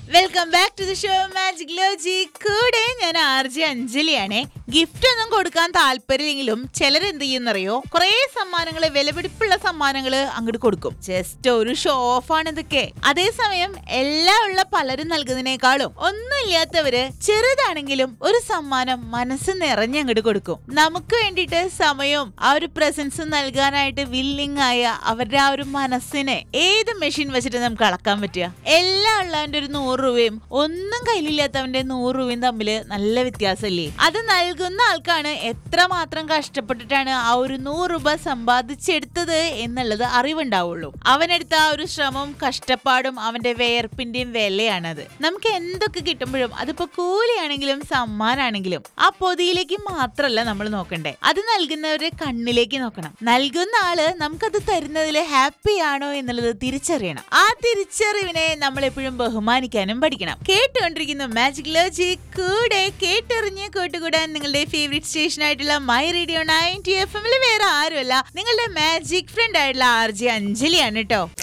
welcome back to the show magic ലോജി കൂടെ ഞാൻ ആർ ജെ അഞ്ജലിയാണേ ഗിഫ്റ്റ് ഒന്നും കൊടുക്കാൻ താല്പര്യമില്ലെങ്കിലും ചിലർ എന്ത് ചെയ്യുന്നറിയോ കുറെ സമ്മാനങ്ങള് വിലപിടിപ്പുള്ള സമ്മാനങ്ങള് അങ്ങോട്ട് കൊടുക്കും ജസ്റ്റ് ഒരു ഷോ ഓഫ് ആണ് ഇതൊക്കെ അതേസമയം എല്ലാം ഉള്ള പലരും നൽകുന്നതിനേക്കാളും ഒന്നുമില്ലാത്തവര് ചെറുതാണെങ്കിലും ഒരു സമ്മാനം മനസ്സ് നിറഞ്ഞ് അങ്ങോട്ട് കൊടുക്കും നമുക്ക് വേണ്ടിയിട്ട് സമയവും ആ ഒരു പ്രസൻസ് നൽകാനായിട്ട് വില്ലിങ് ആയ അവരുടെ ആ ഒരു മനസ്സിനെ ഏത് മെഷീൻ വെച്ചിട്ട് നമുക്ക് അളക്കാൻ പറ്റുക എല്ലാം ഉള്ളവന്റെ ഒരു നൂറ് രൂപയും ഒന്നും കയ്യിലില്ലാത്തവന്റെ നൂറ് രൂപയും തമ്മിൽ നല്ല വ്യത്യാസമല്ലേ അത് നൽകുന്ന ആൾക്കാണ് എത്രമാത്രം കഷ്ടപ്പെട്ടിട്ടാണ് ആ ഒരു നൂറ് രൂപ സമ്പാദിച്ചെടുത്തത് എന്നുള്ളത് അറിവുണ്ടാവുള്ളൂ അവനെടുത്ത ആ ഒരു ശ്രമവും കഷ്ടപ്പാടും അവന്റെ വേർപ്പിന്റെയും വിലയാണത് നമുക്ക് എന്തൊക്കെ കിട്ടുമ്പോഴും അതിപ്പോ കൂലിയാണെങ്കിലും സമ്മാനാണെങ്കിലും ആ പൊതിയിലേക്ക് മാത്രമല്ല നമ്മൾ നോക്കണ്ടേ അത് നൽകുന്നവരുടെ കണ്ണിലേക്ക് നോക്കണം നൽകുന്ന ആള് നമുക്കത് തരുന്നതിൽ ഹാപ്പി ആണോ എന്നുള്ളത് തിരിച്ചറിയണം ആ തിരിച്ചറിവിനെ നമ്മൾ എപ്പോഴും ബഹുമാനിക്കാനും പഠിക്കണം കേട്ടുകൊണ്ടിരിക്കുന്നു മാജിക് ലോജി കൂടെ കേട്ടെറിഞ്ഞ് കൂട്ടുകൂടാൻ നിങ്ങളുടെ ഫേവറേറ്റ് സ്റ്റേഷൻ ആയിട്ടുള്ള മൈ റേഡിയോ നയൻറ്റി എഫ് എമ്മിൽ വേറെ ആരുമല്ല നിങ്ങളുടെ മാജിക് ഫ്രണ്ട് ആയിട്ടുള്ള ആർ ജെ അഞ്ജലിയാണ് കേട്ടോ